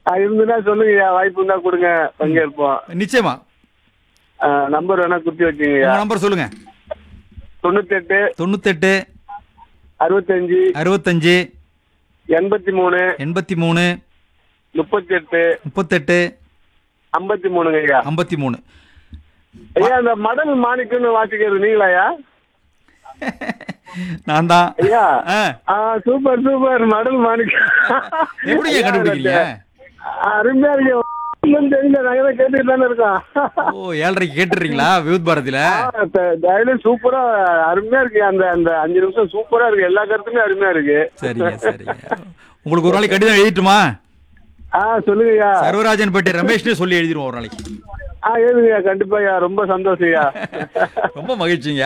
இருந்துன்னா சொல்லுங்கய்யா வாய்ப்பு இருந்தா கொடுங்க பங்கேற்போம் நிச்சயமா நம்பர் வேணா குத்தி வச்சுங்கய்யா உங்க நம்பர் சொல்லுங்க தொண்ணூத்தெட்டு தொண்ணூத்தெட்டு அறுபத்தஞ்சு அறுபத்தஞ்சு எண்பத்தி மூணு எண்பத்தி மூணு முப்பத்தி எட்டு முப்பத்தெட்டு ஐம்பத்தி மூணுங்க ஐயா ஐம்பத்தி மூணு ஐயா அந்த மடல் மாணிக்கம்னு வாசிக்கிறது நீங்களாயா நான் தான் ஐயா ஆ, ஆ சூப்பர் சூப்பர் மடல் மாணிக்கம் எப்படிங்க கண்டுபிடிக்கிறீங்க அருமையா இருக்கு ஒண்ணும் தெரியல நாங்க தான் கேட்டுட்டு தானே இருக்கோம் ஓ ஏழரைக்கு கேட்டுறீங்களா வியூத் பாரதியில டயலும் சூப்பரா அருமையா இருக்கு அந்த அந்த அஞ்சு நிமிஷம் சூப்பரா இருக்கு எல்லா கருத்துமே அருமையா இருக்கு சரிங்க சரிங்க உங்களுக்கு ஒரு நாளைக்கு கடிதம் எழுதிட்டுமா ஆ சொல்லுங்கய்யா சர்வராஜன் பேட்டை ரமேஷ்னே சொல்லி எழுதிருவோம் ஒரு நாளைக்கு ஆ ஏதுங்கய்யா கண்டிப்பாய்யா ரொம்ப சந்தோஷம்யா ரொம்ப மகிழ்ச்சிங்க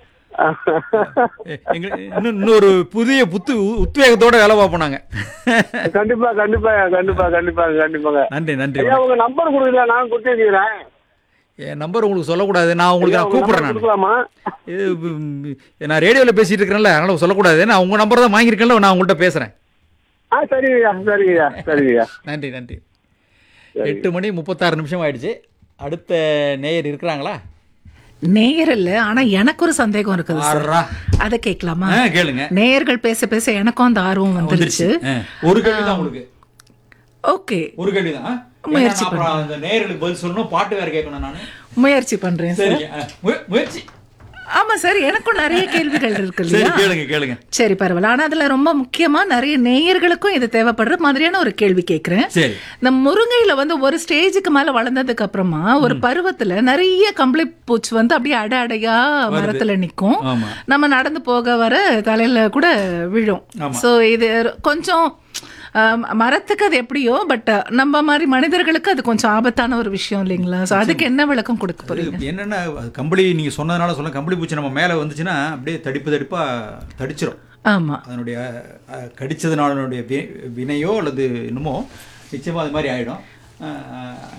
எங்க இன்னும் இன்னொரு புதிய புத்து உத்வேகத்தோட வேலை பார்ப்போம் நாங்க கண்டிப்பா கண்டிப்பாய்யா கண்டிப்பா கண்டிப்பாங்க கண்டிப்பாங்க நன்றி நன்றி ஐயா உங்க நம்பர் கொடுக்கல நான் கொடுத்து வச்சுக்கிறேன் என் நம்பர் உங்களுக்கு சொல்லக்கூடாது நான் உங்களுக்கு ஐயா, நான் உங்க கூப்பிடுறேன் number நான் கொடுக்கலாமா இது, ம், நான் ரேடியோவில் பேசிட்டு இருக்கிறேன்ல அதனால சொல்லக்கூடாது நான் உங்க நம்பர் தான் வாங்கியிருக்கேன்ல நான் உங்கள்கிட்ட பேசுறேன் ஆ சரிங்கய்யா சரிங்கய்யா சரிங்கய்யா நன்றி நன்றி எட்டு மணி முப்பத்தாறு நிமிஷம் ஆயிடுச்சு அடுத்த நேயர் இருக்கிறாங்களா நேயர் இல்ல ஆனா எனக்கு ஒரு சந்தேகம் இருக்குது சார் ஆறா. அதை கேட்கலாமா ஆ, கேளுங்க நேயர்கள் பேச பேச எனக்கும் அந்த ஆர்வம் வந்துருச்சு ஆ, ஒரு கேள்வி தான் உங்களுக்கு ஓகே ஒரு கேள்வி தான் முயற்சி அப்புறம் அந்த நேயர்களுக்கு பதில் சொல்லணும் பாட்டு வேற கேட்கணும் நான் முயற்சி பண்றேன் சார் சரிங்க ஆ, மு- முயற்சி ஆமா சார் எனக்கும் நிறைய கேள்விகள் இருக்கு சரி இல்லையா கேளுங்க கேளுங்க சரி பரவாயில்ல ஆனா அதுல ரொம்ப முக்கியமா நிறைய நேயர்களுக்கும் இது தேவைப்படுற மாதிரியான ஒரு கேள்வி கேக்குறேன் சரி இந்த முருங்கையில வந்து ஒரு ஸ்டேஜுக்கு மேல வளர்ந்ததுக்கு அப்புறமா ஒரு பருவத்துல நிறைய கம்பளி பூச்சி வந்து அப்படியே அடை அடையா மரத்துல நிக்கும் ஆமா நம்ம நடந்து போக வர தலையில கூட விழும் ஆமா. சோ இது கொஞ்சம் ஆம், மரத்துக்கு அது எப்படியோ பட் நம்ம மாதிரி மனிதர்களுக்கு அது கொஞ்சம் ஆபத்தான ஒரு விஷயம் இல்லைங்களா சோ அதுக்கு என்ன விளக்கம் கொடுக்க போறீங்க இது என்னன்னா அது கம்பளி நீங்க சொன்னதுனால சொல்ல கம்பளி பூச்சி நம்ம மேல வந்துச்சுன்னா அப்படியே தடிப்பு தடிப்பா தடிச்சிரும் ஆமா அதனுடைய அஹ், கடிச்சதுனாலனுடைய வி- வினையோ அல்லது என்னமோ நிச்சயமா அது மாதிரி ஆயிடும் அஹ்,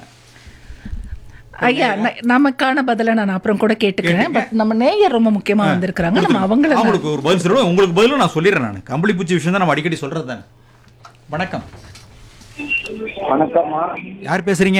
ஐயா ந- நமக்கான பதில நான் அப்புறம் கூட கேட்டுக்கிறேன் பட் நம்ம நேயர் ரொம்ப முக்கியமா வந்திருக்கிறாங்க நம்ம அவங்கள அவங்களுக்கு ஒரு பதில் சொல்லுவேன் உங்களுக்கு பதிலும் நான் சொல்லிடுறேன் நான் கம்பளி பூச்சி விஷயம் தான் நம்ம அடிக்கடி சொல்றது தானே வணக்கம் வணக்கம்மா யார் பேசுறீங்க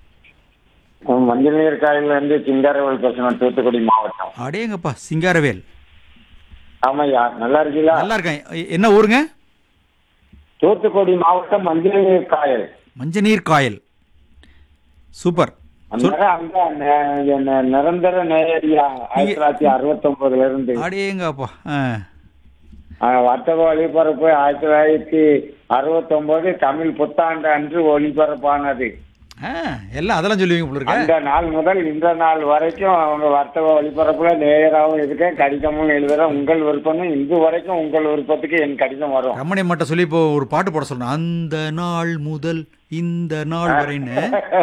மஞ்சள் நீர் காயில இருந்து சிங்காரவேல் பேசுறேன் தூத்துக்குடி மாவட்டம் அடேங்கப்பா சிங்காரவேல் ஆமாய்யா நல்லா இருக்கீங்களா நல்லா இருக்கேன் எ- என்ன ஊருங்க தூத்துக்குடி மாவட்டம் மஞ்சள் நீர் காயல் மஞ்சநீர் காயல் சூப்பர் அந்த அங்க ந- ந- நிரந்தர நேரடியா ஆயிரத்தி தொள்ளாயிரத்தி அறுபத்தி ஒன்பதுல இருந்து அடேங்கப்பா ஆ ஆ, வர்த்தக ஒளிபரப்பு ஆயிரத்தி தொள்ளாயிரத்தி அறுபத்தி ஒன்பது தமிழ் புத்தாண்டு அன்று ஒளிபரப்பானது ஆ எல்லாம் அதெல்லாம் சொல்லுவீங்க போல இருக்க அந்த நாள் முதல் இந்த நாள் வரைக்கும் அவங்க வர்த்தக ஒளிபரப்புல நேயராகவும் இருக்கேன் கடிதமும் எழுதுறேன் உங்கள் விருப்பம்னு இன்று வரைக்கும் உங்கள் விருப்பத்துக்கு என் கடிதம் வரும் ரமணி மட்டும் சொல்லி இப்போ ஒரு பாட்டு போட சொல்றேன் அந்த நாள் முதல் இந்த நாள் வரைன்னு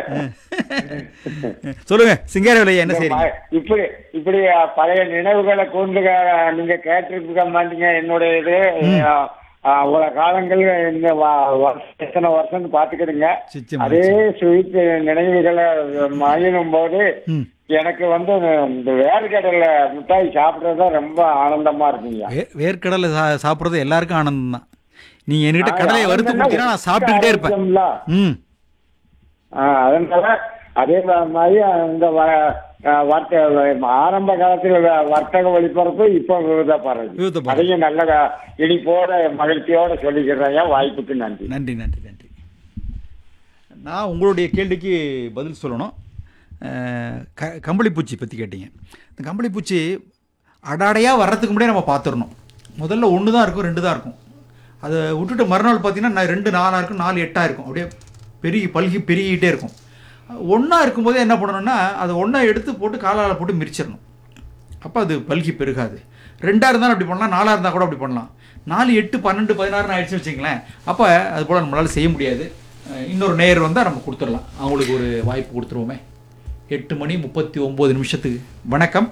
சொல்லுங்க சிங்காரவேல் ஐயா என்ன செய்றீங்க இப்படி இப்படி பழைய நினைவுகளை கூண்டு நீங்க கேட்டிருக்க மாட்டீங்க என்னுடைய இது அவ்வளவு காலங்கள் இந்த வ- வருஷம் எத்தனை வருஷம்னு பாத்துக்கிடுங்க சிச்சம் அதே ஸ்வீட் நினைவுகளை மகிழும் போது ம். எனக்கு வந்து இந்த வேர்க்கடலை மிட்டாய் சாப்பிடுறது தான் ரொம்ப ஆனந்தமா இருக்குங்க வே- வேர்க்கடலை சா- சாப்பிடுறது எல்லாருக்கும் ஆனந்தம் தான் நீங்க என்கிட்ட கடலையை வறுத்து கொடுத்தீங்கன்னா நான் சாப்பிட்டுக்கிட்டே இருப்பேன் ஆரோக்கியம்ல. ம் ஆ, அதனால அதே மாதிரி இந்த வ- அஹ் வர்த்த ஆரம்ப காலத்துல வ- வர்த்தக ஒளிபரப்பு இப்போ விருதப்படுறது விருதப்படுறது. அதையும் நல்ல க- இனிப்போட மகிழ்ச்சியோட சொல்லிக்கிறேன் வாய்ப்புக்கு நன்றி நன்றி நன்றி நன்றி நான் உங்களுடைய கேள்விக்கு பதில் சொல்லணும் அஹ், க கம்பளிப்பூச்சி பற்றி கேட்டீங்க இந்த கம்பளிப்பூச்சி அடாடையாக வர்றதுக்கு முன்னாடியே நம்ம பார்த்துடணும் முதல்ல ஒன்று தான் இருக்கும் ரெண்டு தான் இருக்கும் அதை விட்டுட்டு மறுநாள் பார்த்தீங்கன்னா நான் ரெண்டு நாலாக இருக்கும் நாலு எட்டாக இருக்கும் அப்படியே பெருகி பல்கி பெருகிட்டே இருக்கும் ஒன்றா இருக்கும்போதே என்ன பண்ணணும்னா அதை ஒன்றா எடுத்து போட்டு காலால் போட்டு மிரிச்சிடணும் அப்போ அது பல்கி பெருகாது ரெண்டாக இருந்தாலும் அப்படி பண்ணலாம் நாலாக இருந்தால் கூட அப்படி பண்ணலாம் நாலு எட்டு பன்னெண்டு பதினாறுன்னு ஆயிடுச்சு வச்சுங்களேன் அப்போ அது போல் நம்மளால் செய்ய முடியாது அஹ் இன்னொரு நேயர் வந்தால் நம்ம கொடுத்துடலாம் அவங்களுக்கு ஒரு வாய்ப்பு கொடுத்துருவோமே எட்டு மணி முப்பத்தி ஒம்பது நிமிஷத்துக்கு வணக்கம்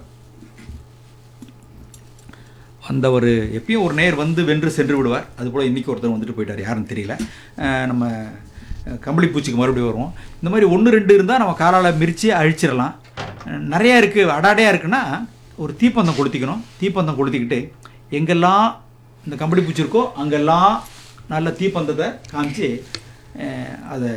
அந்த ஒரு எப்பயும் ஒரு நேர் வந்து வென்று சென்று விடுவார் அதுபோல் இன்றைக்கி ஒருத்தர் வந்துட்டு போயிட்டார் யாருன்னு தெரியல அஹ் நம்ம அஹ் கம்பளிப்பூச்சிக்கு மறுபடியும் வருவோம் இந்த மாதிரி ஒன்று ரெண்டு இருந்தால் நம்ம காலால் மிரித்து அழிச்சிடலாம் அஹ் நிறையா இருக்குது அடாடையாக இருக்குன்னா ஒரு தீப்பந்தம் கொளுத்திக்கணும் தீப்பந்தம் கொளுத்திக்கிட்டு எங்கெல்லாம் இந்த கம்பளிப்பூச்சி இருக்கோ அங்கெல்லாம் நல்ல தீப்பந்தத்தை காமிச்சு அஹ் அதை